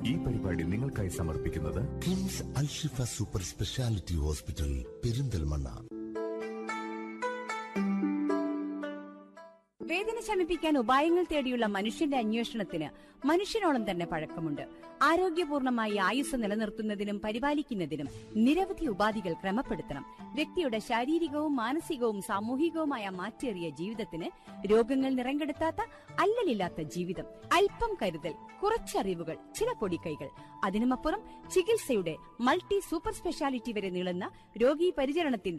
ഈ പരിപാടി നിങ്ങൾക്കായി സമർപ്പിക്കുന്നത് KIMS Alshifa super speciality hospital Perinthalmanna വേദന ശമിപ്പിക്കാൻ ഉപായങ്ങൾ തേടിയുള്ള മനുഷ്യന്റെ അന്വേഷണത്തിന് മനുഷ്യനോളം തന്നെ പഴക്കമുണ്ട് ആരോഗ്യപൂർണമായി ആയുസ് നിലനിർത്തുന്നതിനും പരിപാലിക്കുന്നതിനും നിരവധി ഉപാധികൾ ക്രമപ്പെടുത്തണം വ്യക്തിയുടെ ശാരീരികവും മാനസികവും സാമൂഹികവുമായ മാറ്റേറിയ ജീവിതത്തിന് രോഗങ്ങൾ നിറങ്കെടുത്താത്ത അല്ലലില്ലാത്ത ജീവിതം അല്പം കരുതൽ കുറച്ചറിവുകൾ ചില പൊടിക്കൈകൾ അതിനുമപ്പുറം ചികിത്സയുടെ മൾട്ടി സൂപ്പർ സ്പെഷ്യാലിറ്റി വരെ നീളുന്ന രോഗീ പരിചരണത്തിന്റെ